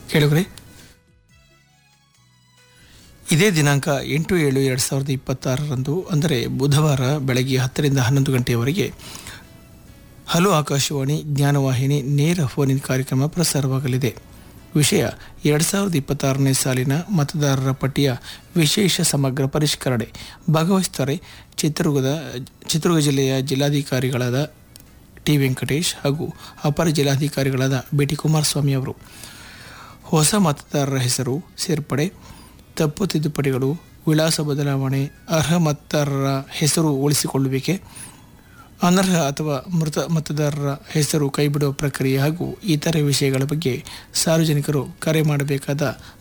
ಕೇಳುಗರೆ ಇದೇ ದಿನಾಂಕ ಎಂಟು ಏಳು ಎರಡು ಸಾವಿರದ ಇಪ್ಪತ್ತಾರರಂದು ಅಂದರೆ ಬುಧವಾರ ಬೆಳಗ್ಗೆ ಹತ್ತರಿಂದ ಹನ್ನೊಂದು ಗಂಟೆಯವರೆಗೆ ಹಲೋ ಆಕಾಶವಾಣಿ ಜ್ಞಾನವಾಹಿನಿ ನೇರ ಫೋನಿನ್ ಕಾರ್ಯಕ್ರಮ ಪ್ರಸಾರವಾಗಲಿದೆ ವಿಷಯ ಎರಡು ಸಾವಿರದ ಇಪ್ಪತ್ತಾರನೇ ಸಾಲಿನ ಮತದಾರರ ಪಟ್ಟಿಯ ವಿಶೇಷ ಸಮಗ್ರ ಪರಿಷ್ಕರಣೆ ಭಾಗವಹಿಸುತ್ತಾರೆ ಚಿತ್ರದುರ್ಗದ ಚಿತ್ರದುರ್ಗ ಜಿಲ್ಲೆಯ ಜಿಲ್ಲಾಧಿಕಾರಿಗಳಾದ ಟಿ ವೆಂಕಟೇಶ್ ಹಾಗೂ ಅಪರ ಜಿಲ್ಲಾಧಿಕಾರಿಗಳಾದ ಬಿ ಟಿ ಕುಮಾರಸ್ವಾಮಿ ಅವರು ಹೊಸ ಮತದಾರರ ಹೆಸರು ಸೇರ್ಪಡೆ ತಪ್ಪು ತಿದ್ದುಪಡಿಗಳು ವಿಳಾಸ ಬದಲಾವಣೆ ಅರ್ಹ ಮತದಾರರ ಹೆಸರು ಉಳಿಸಿಕೊಳ್ಳುವಿಕೆ ಅನರ್ಹ ಅಥವಾ ಮೃತ ಮತದಾರರ ಹೆಸರು ಕೈಬಿಡುವ ಪ್ರಕ್ರಿಯೆ ಹಾಗೂ ಇತರೆ ವಿಷಯಗಳ ಬಗ್ಗೆ ಸಾರ್ವಜನಿಕರು ಕರೆ ಮಾಡಬೇಕಾದ